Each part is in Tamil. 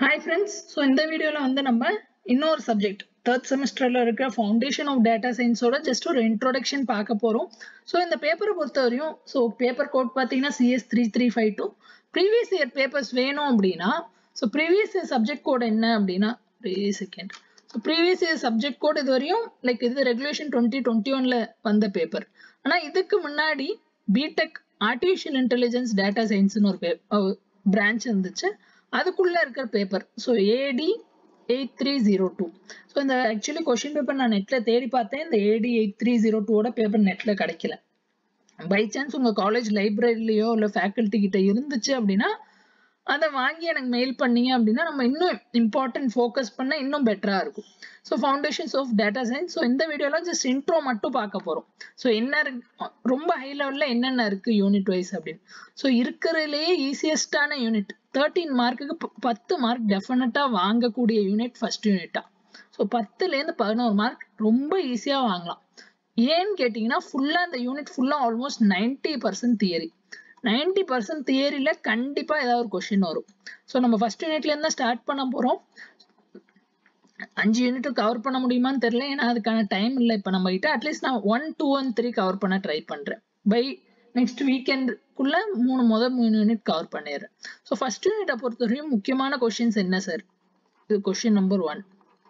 ஹாய் ஃப்ரெண்ட்ஸ் ஸோ இந்த வீடியோவில் வந்து நம்ம இன்னொரு சப்ஜெக்ட் தேர்ட் செமஸ்டரில் இருக்கிற ஃபவுண்டேஷன் ஆஃப் டேட்டா சயின்ஸோட ஜஸ்ட் ஒரு இன்ட்ரோடக்ஷன் பார்க்க போகிறோம் ஸோ இந்த பேப்பரை பொறுத்த வரையும் ஸோ பேப்பர் கோட் பார்த்தீங்கன்னா C S three three five two previous year papers வேணும் அப்படின்னா so previous year subject code என்ன அப்படின்னா second so previous year subject code இது வரையும் லைக் இது ரெகுலேஷன் டுவெண்ட்டி டுவெண்ட்டி ஒன்ல வந்த பேப்பர் ஆனால் இதுக்கு முன்னாடி பிடெக் ஆர்டிஃபிஷியல் இன்டெலிஜென்ஸ் டேட்டா சயின்ஸ்னு ஒரு பே பிரான்ச் இருந்துச்சு அதுக்குள்ள இருக்கிற paper so A D eight three zero two so இந்த ஆக்சுவலி கொஷின் பேப்பர் நான் நெட்டில் தேடி பார்த்தேன் இந்த ஏடி எயிட் த்ரீ ஜீரோ டூவோட பேப்பர் நெட்டில் கிடைக்கல பை சான்ஸ் உங்கள் காலேஜ் லைப்ரரிலையோ இல்லை ஃபேக்கல்ட்டி கிட்ட இருந்துச்சு அப்படின்னா அதை வாங்கி எனக்கு மெயில் பண்ணீங்க அப்படின்னா நம்ம இன்னும் இம்பார்ட்டன்ட் ஃபோக்கஸ் பண்ண இன்னும் பெட்டராக இருக்கும் so foundations of data science so இந்த வீடியோவில் ஜஸ்ட் இன்ட்ரோ மட்டும் பார்க்க போகிறோம் ஸோ என்ன இருக்கு ரொம்ப ஹை லெவலில் என்னென்ன இருக்குது யூனிட் வைஸ் அப்படின்னு ஸோ இருக்கிறதுலேயே ஈஸியஸ்டான யூனிட் தேர்ட்டீன் மார்க்குக்கு பத்து மார்க் டெஃபினட்டாக வாங்கக்கூடிய யூனிட் ஃபர்ஸ்ட் யூனிட்டா ஸோ பத்துலேருந்து பதினோரு மார்க் ரொம்ப ஈஸியாக வாங்கலாம் ஏன்னு கேட்டிங்கன்னா ஃபுல்லாக அந்த யூனிட் ஃபுல்லாக almost ninety percent theory ninety percent தியரியில் கண்டிப்பாக ஏதாவது ஒரு கொஷின் வரும் ஸோ நம்ம ஃபர்ஸ்ட் யூனிட்லேருந்து ஸ்டார்ட் பண்ண போகிறோம் அஞ்சு யூனிட் கவர் பண்ண முடியுமான்னு தெரியல ஏன்னா அதுக்கான டைம் இல்லை இப்போ நம்ம கிட்ட அட்லீஸ்ட் நான் one two and three cover பண்ண ட்ரை பண்ணுறேன் பை நெக்ஸ்ட் வீக்கெண்டுக்குள்ள மூணு முதல் மூணு யூனிட் கவர் பண்ணிடுறேன் ஸோ ஃபர்ஸ்ட் யூனிட்டை பொறுத்தவரையும் முக்கியமான கொஷின்ஸ் என்ன சார் இது கொஷின் நம்பர் ஒன்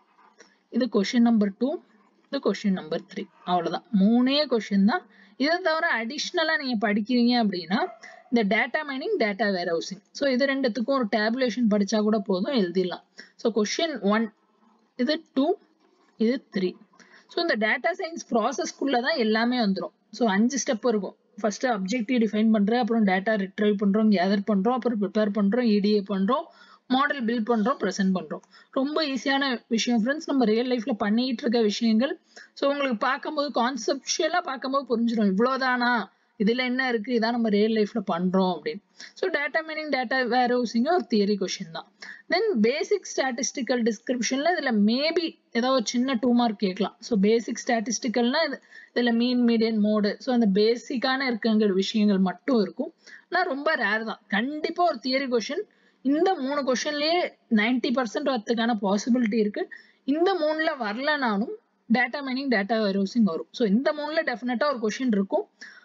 இது கொஷின் நம்பர் டூ இது கொஷின் நம்பர் த்ரீ அவ்வளோதான் மூணே கொஷின் தான் இதை தவிர அடிஷ்னலாக நீங்கள் படிக்கிறீங்க அப்படின்னா இந்த data mining data warehousing so இது ரெண்டுத்துக்கும் ஒரு டேபுலேஷன் படித்தா கூட போதும் எழுதிடலாம் ஸோ கொஷின் ஒன் இது டூ இது த்ரீ ஸோ இந்த டேட்டா சயின்ஸ் ப்ராசஸ்க்குள்ளே தான் எல்லாமே வந்துடும் ஸோ அஞ்சு ஸ்டெப் இருக்கும் ஃபர்ஸ்ட் அப்ஜெக்டிவ் டிஃபைன் பண்ணுறேன் அப்புறம் டேட்டா ரிட்ரைவ் பண்ணுறோம் கேதர் பண்ணுறோம் அப்புறம் ப்ரிப்பேர் பண்ணுறோம் இடிஏ பண்ணுறோம் மாடல் பில்ட் பண்ணுறோம் ப்ரெசென்ட் பண்ணுறோம் ரொம்ப ஈஸியான விஷயம் ஃப்ரெண்ட்ஸ் நம்ம ரியல் லைஃப்பில் பண்ணிகிட்டு இருக்க விஷயங்கள் ஸோ உங்களுக்கு பார்க்கும்போது கான்செப்ஷுவலாக பார்க்கும்போது புரிஞ்சிடும் இவ்வளோதானா இதில் என்ன இருக்குது இதான் நம்ம ரியல் லைஃப்பில் பண்ணுறோம் அப்படின்னு ஸோ டேட்டா மீனிங் டேட்டா வேர் ஹவுசிங்க ஒரு தியரி கொஷின் தான் தென் பேசிக் ஸ்டாட்டிஸ்டிக்கல் டிஸ்கிரிப்ஷனில் இதில் மேபி ஏதோ ஒரு சின்ன டூ மார்க் கேட்கலாம் ஸோ பேசிக் ஸ்டாட்டிஸ்டிக்கல்னா இது இதில் மீன் மீடியன் மோடு ஸோ அந்த பேசிக்கான இருக்குங்கிற விஷயங்கள் மட்டும் இருக்கும் ஆனால் ரொம்ப ரேர் தான் கண்டிப்பாக ஒரு தியரி கொஷின் இந்த மூணு கொஷின்லேயே நைன்டி பர்சன்ட் வரத்துக்கான பாசிபிலிட்டி இருக்கு இந்த மூணுல வரலனாலும் டேட்டா மைனிங் டேட்டா வேர்ஹவுசிங் வரும் ஸோ இந்த மூணுல டெஃபினட்டா ஒரு கொஷின் இருக்கும்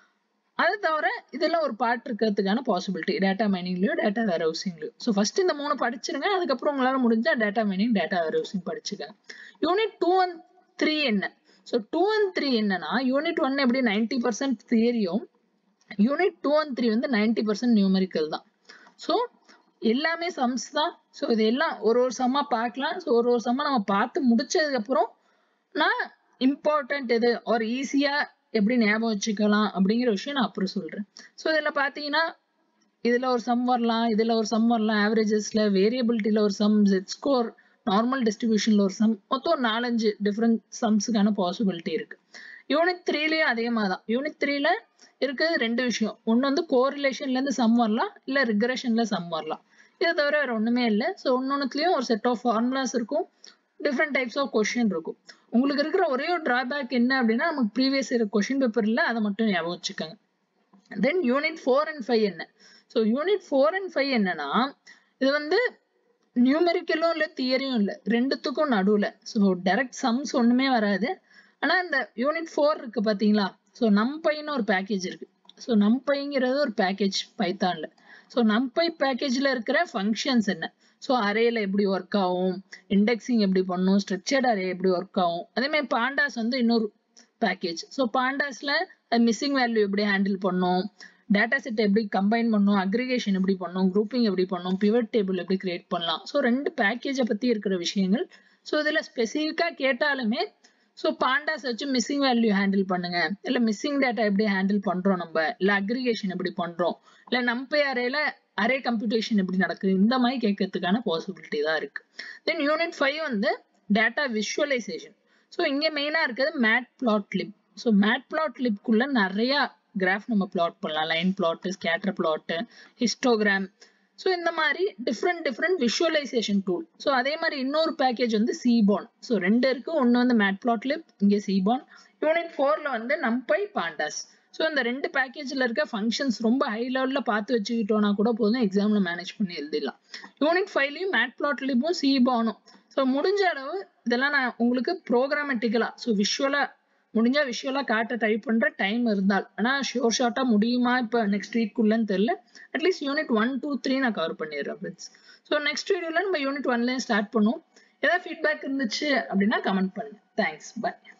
அது தவிர இதெல்லாம் ஒரு பார்ட் இருக்கிறதுக்கான பாசிபிலிட்டி டேட்டா மைனிங்லயோ டேட்டா வேர் ஹவுசிங்லயோ ஸோ ஃபர்ஸ்ட் இந்த மூணு படிச்சிருங்க அதுக்கப்புறம் உங்களால முடிஞ்சா data mining data warehousing படிச்சுக்கங்க யூனிட் டூ அண்ட் த்ரீ என்ன ஸோ டூ அண்ட் த்ரீ என்னன்னா யூனிட் ஒன் எப்படி நைன்டி பர்சன்ட் தியரியும் யூனிட் டூ அண்ட் த்ரீ வந்து நைன்டி பர்சன்ட் நியூமரிக்கல் தான் ஸோ எல்லாமே சம்ஸ் தான் ஸோ இது எல்லாம் ஒரு ஒரு சம்மா பார்க்கலாம் ஸோ ஒரு ஒரு சம்மா நம்ம பார்த்து முடிச்சதுக்கப்புறம் நான் இம்பார்ட்டன்ட் எது ஒரு ஈஸியாக எப்படி ஞாபகம் வச்சுக்கலாம் அப்படிங்கிற விஷயம் நான் அப்புறம் சொல்கிறேன் ஸோ இதில் பார்த்தீங்கன்னா இதில் ஒரு சம் வரலாம் இதில் ஒரு சம் வரலாம் ஆவரேஜஸில் வேரியபிலிட்டியில் ஒரு சம் ஜெட் ஸ்கோர் நார்மல் டிஸ்ட்ரிபியூஷனில் ஒரு சம் மொத்தம் ஒரு நாலஞ்சு டிஃப்ரெண்ட் சம்ஸுக்கான பாசிபிலிட்டி இருக்குது யூனிட் த்ரீலேயும் அதே மாதிரி தான் யூனிட் த்ரீல இருக்கிறது ரெண்டு விஷயம் ஒன்று வந்து கோரிலேஷன்லேருந்து சம் வரலாம் இல்லை ரிக்ரெஷனில் சம் வரலாம் இதை தவிர வேறு ஒன்றுமே இல்லை ஸோ ஒன்னொன்றுத்துலேயும் ஒரு செட் ஆஃப் ஃபார்முலாஸ் இருக்கும் டிஃப்ரெண்ட் டைப்ஸ் ஆஃப் கொஷின் இருக்கும் உங்களுக்கு இருக்கிற ஒரே ஒரு ட்ராபேக் என்ன அப்படின்னா நமக்கு ப்ரீவியஸ் இயர் கொஷின் பேப்பர் இல்லை அதை மட்டும் ஞாபகம் வச்சுக்கோங்க then unit four and five என்ன so unit four and five என்னன்னா இது வந்து நியூமெரிக்கலும் இல்லை தியரியும் இல்லை ரெண்டுத்துக்கும் நடுவில் ஸோ டைரக்ட் சம்ஸ் ஒன்றுமே வராது ஆனால் இந்த யூனிட் ஃபோர் இருக்கு பார்த்தீங்களா ஸோ நம்பைன்னு ஒரு பேக்கேஜ் இருக்கு ஸோ நம்பைங்கிறது ஒரு பேக்கேஜ் பைத்தானில் ஸோ நம்பை பேக்கேஜில் இருக்கிற ஃபங்க்ஷன்ஸ் என்ன ஸோ அரேல எப்படி ஒர்க் ஆகும் இண்டெக்ஸிங் எப்படி பண்ணும் ஸ்ட்ரக்சர்ட் அரே எப்படி ஒர்க் ஆகும் அதேமாதிரி பாண்டாஸ் வந்து இன்னொரு பேக்கேஜ் ஸோ பாண்டாஸில் மிஸ்ஸிங் வேல்யூ எப்படி ஹேண்டில் பண்ணும் டேட்டா செட் எப்படி கம்பைன் பண்ணும் அக்ரிகேஷன் எப்படி பண்ணும் குரூப்பிங் எப்படி பண்ணும் பிவட் டேபிள் எப்படி கிரியேட் பண்ணலாம் ஸோ ரெண்டு பேக்கேஜை பற்றி இருக்கிற விஷயங்கள் ஸோ இதில் ஸ்பெசிஃபிக்காக கேட்டாலுமே ஸோ பாண்டாஸ் வச்சு மிஸ்ஸிங் வேல்யூ ஹேண்டில் பண்ணுங்க இல்லை மிஸ்ஸிங் டேட்டா எப்படி ஹேண்டில் பண்ணுறோம் நம்ம இல்லை அக்ரிகேஷன் எப்படி பண்ணுறோம் இல்லை நம்பை அரேல அரே கம்ப்யூட்டேஷன் எப்படி நடக்குது இந்த மாதிரி கேட்கறதுக்கான பாசிபிலிட்டி தான் இருக்கு தென் யூனிட் ஃபைவ் வந்து டேட்டா விஷுவலைசேஷன் ஸோ இங்கே மெயினாக இருக்கிறது மேட் பிளாட் லிப் ஸோ மேட் பிளாட் லிப்குள்ள நிறையா கிராஃப் நம்ம பிளாட் பண்ணலாம் line plot scatter plot histogram so இந்த மாதிரி different different visualization tool so அதே மாதிரி இன்னொரு பேக்கேஜ் வந்து சீபான் ஸோ ரெண்டு இருக்கு ஒன்று வந்து மேட் பிளாட் லிப் இங்கே சீபான் யூனிட் ஃபோரில் வந்து நம்பை பாண்டாஸ் ஸோ இந்த ரெண்டு பேக்கேஜில் இருக்க ஃபங்க்ஷன்ஸ் ரொம்ப ஹை லெவலில் பார்த்து வச்சுக்கிட்டோம்னா கூட போதும் எக்ஸாமில் மேனேஜ் பண்ணி எழுதிடலாம் யூனிட் ஃபைவ்லையும் மேட் பிளாட்லையும் சி பானும் ஸோ முடிஞ்ச அளவு இதெல்லாம் நான் உங்களுக்கு ப்ரோக்ராமெட்டிக்கலாக ஸோ விஷுவலாக முடிஞ்சால் விஷுவலாக காட்ட ட்ரை பண்ணுற டைம் இருந்தால் ஆனால் ஷோர் ஷார்ட்டாக முடியுமா இப்போ நெக்ஸ்ட் வீக்குள்ளன்னு தெரில at least unit one two three நான் கவர் பண்ணிடுறேன் ஃப்ரெண்ட்ஸ் ஸோ நெக்ஸ்ட் வீடியோவில் நம்ம யூனிட் ஒன்லேயும் ஸ்டார்ட் பண்ணுவோம் ஏதாவது ஃபீட்பேக் இருந்துச்சு அப்படின்னா கமெண்ட் பண்ணுங்க தேங்க்ஸ் பாய்